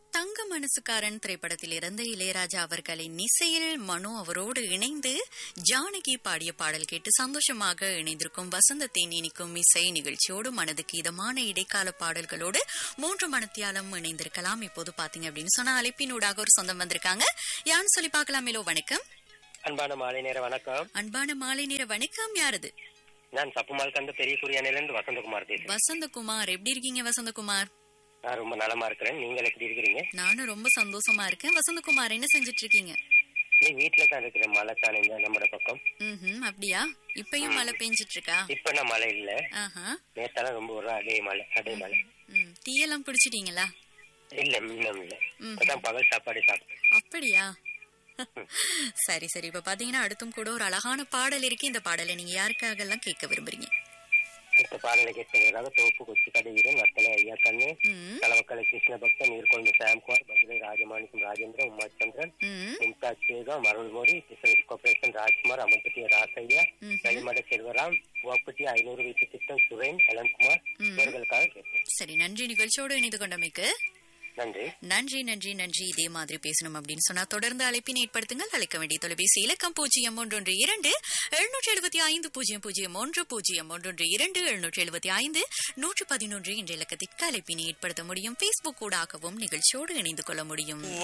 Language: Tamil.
தங்க மனசுக்காரன் திரைப்படத்தில் இருந்த இளையராஜா அவர்களின் இசையில் மனு அவரோடு இணைந்து ஜானகி பாடிய பாடல் கேட்டு சந்தோஷமாக இணைந்திருக்கும் வசந்தத்தின் இனிக்கும் இசை நிகழ்ச்சியோடு மனதுக்கு இதமான இடைக்கால பாடல்களோடு மூன்று மணத்தியாலம் இணைந்திருக்கலாம் இப்போது பாத்தீங்க அப்படின்னு சொன்னா அழைப்பினூடாக ஒரு சொந்தம் வந்திருக்காங்க யான்னு சொல்லி பார்க்கலாம் மேலோ வணக்கம் அன்பான மாலை நேர வணக்கம் அன்பான மாலை நேர வணக்கம் யாரது நான் சப்புமால் கந்த பெரிய குரியானிலிருந்து வசந்தகுமார் பேசுறேன் வசந்தகுமார் எப்படி இருக்கீங்க வசந்தகுமார் நான் ரொம்ப நலமா இருக்கிறேன் நீங்கள் எப்படி இருக்கிறீங்க நானும் ரொம்ப சந்தோஷமா இருக்கேன் வசந்தகுமார் என்ன செஞ்சுட்டு இருக்கீங்க நீ வீட்டுல தான் இருக்கிறேன் மழை தானே இந்த நம்மட பக்கம் ம் அப்படியா இப்பயும் மழை பெஞ்சிட்டு இருக்கா இப்ப நான் மழை இல்ல ஆஹா நேத்தாலாம் ரொம்ப ஒரு அடே மழை அடே மழை ம் டீயெல்லாம் குடிச்சிட்டீங்களா இல்ல இன்னும் இல்ல ம். இப்பதான் பகல் சாப்பாடு சாப்பிட்டேன் அப்படியா சரி சரி இப்ப பாத்தீங்கன்னா அடுத்தும் கூட ஒரு அழகான பாடல் இருக்கு இந்த பாடலை நீங்க யாருக்காக எல்லாம் கேட்க விரும்புறீங்க அடுத்த பாடலை கேட்கிறதாக தோப்பு கொச்சி கடை வீரன் நத்தலை ஐயா கண்ணு ம் தலவக்கலை கிருஷ்ண பக்தன் நீர்கொண்டு சாம்குமார் பதுரை ராஜமாணிக்கம் ராஜேந்திரன் உமாச்சந்திரன் ம் மும்தாஜ் சேகம் அருள்மொழி கிருஷ்ணகிரி கார்பரேஷன் ராஜ்குமார் அமர்பட்டி ராசையா ம்ஹும். வெளிமட செல்வராம் புவாப்பட்டி ஐநூறு வீட்டு திட்டம் சுரேன் அலன்குமார் ம். இவர்களுக்காக கேட்பேன் சரி நன்றி நிகழ்ச்சியோடு இணைந்து கொண்டமைக்கு நன்றி நன்றி நன்றி நன்றி இதே மாதிரி பேசணும் அப்படின்னு சொன்னா தொடர்ந்து அழைப்பினை ஏற்படுத்துங்கள் அழைக்க வேண்டிய தொலைபேசி இலக்கம் பூஜ்ஜியம் ஒன்றொன்று இரண்டு எழுநூற்றி எழுபத்தி ஐந்து பூஜ்ஜியம் பூஜ்ஜியம் ஒன்று பூஜ்ஜியம் ஒன்றொன்று இரண்டு எழுநூற்றி எழுபத்தி ஐந்து நூற்று பதினொன்று என்ற இலக்கத்திற்கு அழைப்பினை ஏற்படுத்த முடியும் பேஸ்புக் ஊடாகவும் நிகழ்ச்சியோடு இணைந்து கொள்ள முடியும்